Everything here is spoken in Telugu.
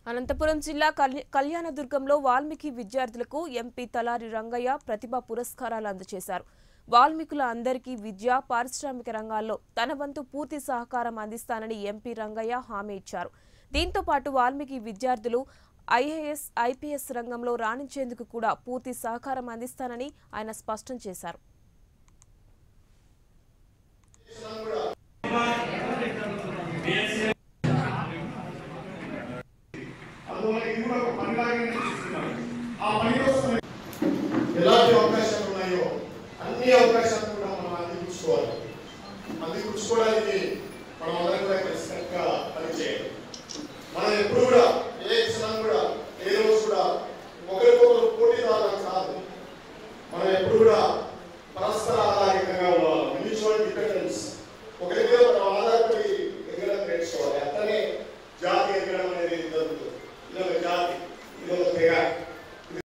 అనంతపురం జిల్లా కళ్య- కళ్యాణదుర్గంలో వాల్మీకి విద్యార్థులకు ఎంపీ తలారి రంగయ్య ప్రతిభా పురస్కారాలు అందజేశారు వాల్మీకుల అందరికీ విద్య పారిశ్రామిక రంగాల్లో తన వంతు పూర్తి సహకారం అందిస్తానని ఎంపీ రంగయ్య హామీ ఇచ్చారు దీంతో పాటు వాల్మీకి విద్యార్థులు ఐఏఎస్ ఐపీఎస్ రంగంలో రాణించేందుకు కూడా పూర్తి సహకారం అందిస్తానని ఆయన స్పష్టం చేశారు అందువల్ల ఇది కూడా ఒక పనిలాగానే చూస్తున్నాం ఆ పని కోసం ఎలాంటి అవకాశాలు ఉన్నాయో అన్ని అవకాశాలు కూడా మనం అందిపుచ్చుకోవాలి అందిపుచ్చుకోవడానికి మనం అందరం కూడా ఖచ్చితంగా పనిచేయాలి మనం ఎప్పుడు కూడా ఏ క్షణం కూడా ఏ రోజు కూడా ఒకరికొకరు పోటీదారులు కాదు మనం ఎప్పుడు కూడా పరస్పర ఆధారితంగా ఉండాలి మ్యూచువల్ డిపెండెన్స్ ఒకరి మీద మనం ఆధారపడి ఎదగడం నేర్చుకోవాలి అట్లనే జాతి ఎదగడం అనేది జరుగుతుంది ఇది ఒక జాతి ఇది ఒక తెగ